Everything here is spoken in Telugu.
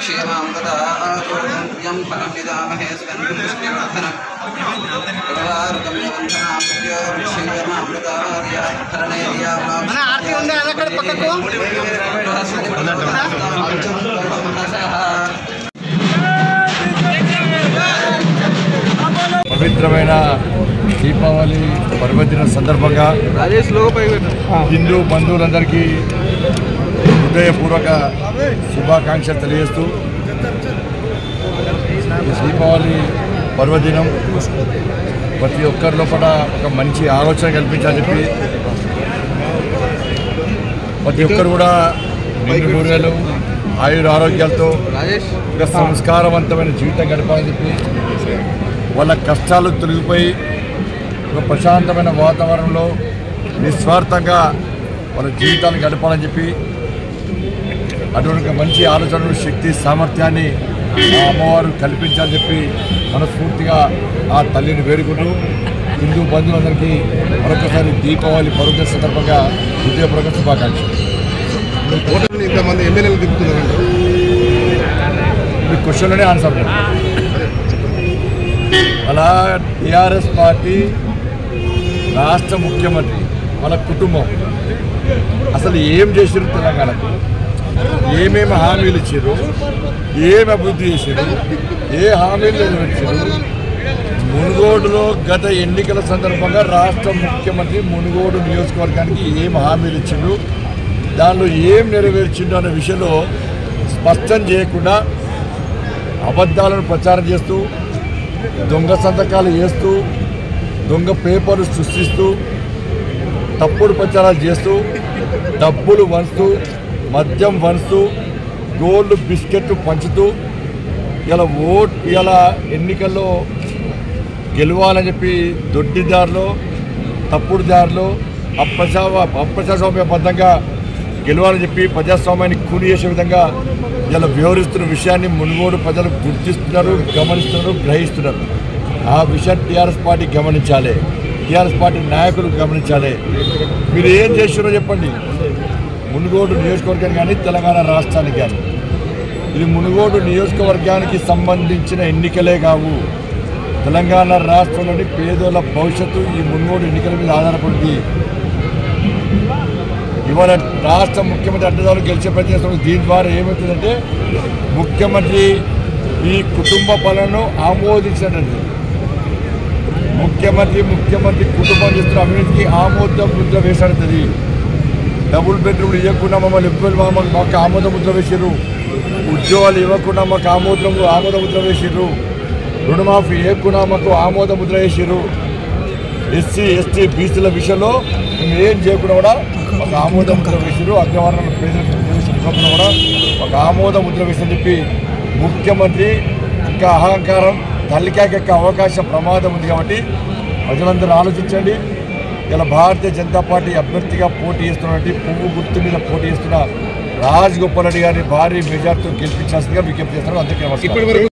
क्षेमामृताम् फलं विदामहे स्कन्दं पुष्टिवर्धनम् మన ఆర్తి ఉంది అది అక్కడ పక్కకు పవిత్రమైన దీపావళి పర్వదిన సందర్భంగా హిందూ బంధువులందరికీ హృదయపూర్వక శుభాకాంక్షలు తెలియజేస్తూ ఈ దీపావళి పర్వదినం ప్రతి ఒక్కరి లోపల ఒక మంచి ఆలోచన కల్పించాలని చెప్పి ప్రతి ఒక్కరు కూడా నిండు నూరేళ్ళు ఆయుర ఆరోగ్యాలతో ఒక సంస్కారవంతమైన జీవితం గడపాలని చెప్పి వాళ్ళ కష్టాలు తొలగిపోయి ఒక ప్రశాంతమైన వాతావరణంలో నిస్వార్థంగా వాళ్ళ జీవితాన్ని గడపాలని చెప్పి అటువంటి ఒక మంచి ఆలోచనలు శక్తి సామర్థ్యాన్ని ఆ అమ్మవారు కల్పించాలని చెప్పి మనస్ఫూర్తిగా ఆ తల్లిని వేడుకుంటూ హిందూ బంధువులందరికీ మరొకసారి దీపావళి పర్వదిన సందర్భంగా హృదయపూర్వక శుభాకాంక్షలు ఓటర్లు ఇంతమంది ఎమ్మెల్యేలు దిగుతున్నారంటారు మీ క్వశ్చన్లోనే ఆన్సర్ లేదు. అలా టీఆర్ఎస్ పార్టీ రాష్ట్ర ముఖ్యమంత్రి వాళ్ళ కుటుంబం అసలు ఏం చేసారు తెలంగాణకు ఏమేమి హామీలు ఇచ్చారు ఏం అభివృద్ధి చేశారు ఏ హామీలు నెరవేర్చారు మునుగోడులో గత ఎన్నికల సందర్భంగా రాష్ట్ర ముఖ్యమంత్రి మునుగోడు నియోజకవర్గానికి ఏం హామీలు ఇచ్చిండు దానిలో ఏం నెరవేర్చిండు అనే విషయంలో స్పష్టం చేయకుండా అబద్ధాలను ప్రచారం చేస్తూ దొంగ సంతకాలు చేస్తూ దొంగ పేపర్లు సృష్టిస్తూ తప్పుడు ప్రచారాలు చేస్తూ డబ్బులు వంచుతూ మద్యం వంచుతూ గోల్డ్ బిస్కెట్లు పంచుతూ ఇలా ఓట్ ఇలా ఎన్నికల్లో గెలవాలని చెప్పి దొడ్డిదారిలో తప్పుడు దారిలో అప్రజా అప్రజాస్వామ్యబద్ధంగా గెలవాలని చెప్పి ప్రజాస్వామ్యాన్ని కూలి చేసే విధంగా ఇలా వ్యవహరిస్తున్న విషయాన్ని మునుగోడు ప్రజలు గుర్తిస్తున్నారు గమనిస్తున్నారు గ్రహిస్తున్నారు ఆ విషయాన్ని టీఆర్ఎస్ పార్టీ గమనించాలి టీఆర్ఎస్ పార్టీ నాయకులు గమనించాలి మీరు ఏం చేస్తున్నారో చెప్పండి మునుగోడు నియోజకవర్గానికి కానీ తెలంగాణ రాష్ట్రానికి కానీ ఇది మునుగోడు నియోజకవర్గానికి సంబంధించిన ఎన్నికలే కావు తెలంగాణ రాష్ట్రంలోని పేదోళ్ళ భవిష్యత్తు ఈ మునుగోడు ఎన్నికల మీద ఆధారపడింది ఇవాళ రాష్ట్ర ముఖ్యమంత్రి అడ్డదారులు గెలిచే ప్రయత్నం చేస్తున్నారు. దీని ద్వారా ఏమవుతుందంటే ముఖ్యమంత్రి ఈ కుటుంబ పాలనను ఆమోదించినట్టు ముఖ్యమంత్రి ముఖ్యమంత్రి కుటుంబం చేస్తున్న అవినీతికి ఆమోద ముద్ర వేసాడుతుంది డబుల్ బెడ్రూమ్లు ఇవ్వకుండా మమ్మల్ని ఎవ్వరు మమ్మల్ని మాకు ఆమోద ముద్ర వేసారు ఉద్యోగాలు ఇవ్వకుండా మాకు ఆమోదం ఆమోద ముద్ర వేసారు రుణమాఫీ ఇవ్వకుండా మాకు ఆమోద ముద్ర వేసారు ఎస్సీ ఎస్టీ బీసీల విషయంలో మేము ఏం చేయకుండా కూడా ఒక ఆమోద ముద్ర వేసారు అగ్రవర్ణాల పేదలకు ప్రవేశించకుండా కూడా ఒక ఆమోద ముద్ర వేసని చెప్పి ముఖ్యమంత్రి ఇంకా అహంకారం తల్లికాకెక్క అవకాశం ప్రమాదం ఉంది కాబట్టి ప్రజలందరూ ఆలోచించండి ఇలా భారతీయ జనతా పార్టీ అభ్యర్థిగా పోటీ చేస్తున్నటువంటి పువ్వు గుర్తు మీద పోటీ చేస్తున్న రాజ్ గోపాల్ రెడ్డి గారిని భారీ మెజార్టీతో గెలిపించాల్సిందిగా విజ్ఞప్తి చేస్తున్నారు అందుకే నమస్కారం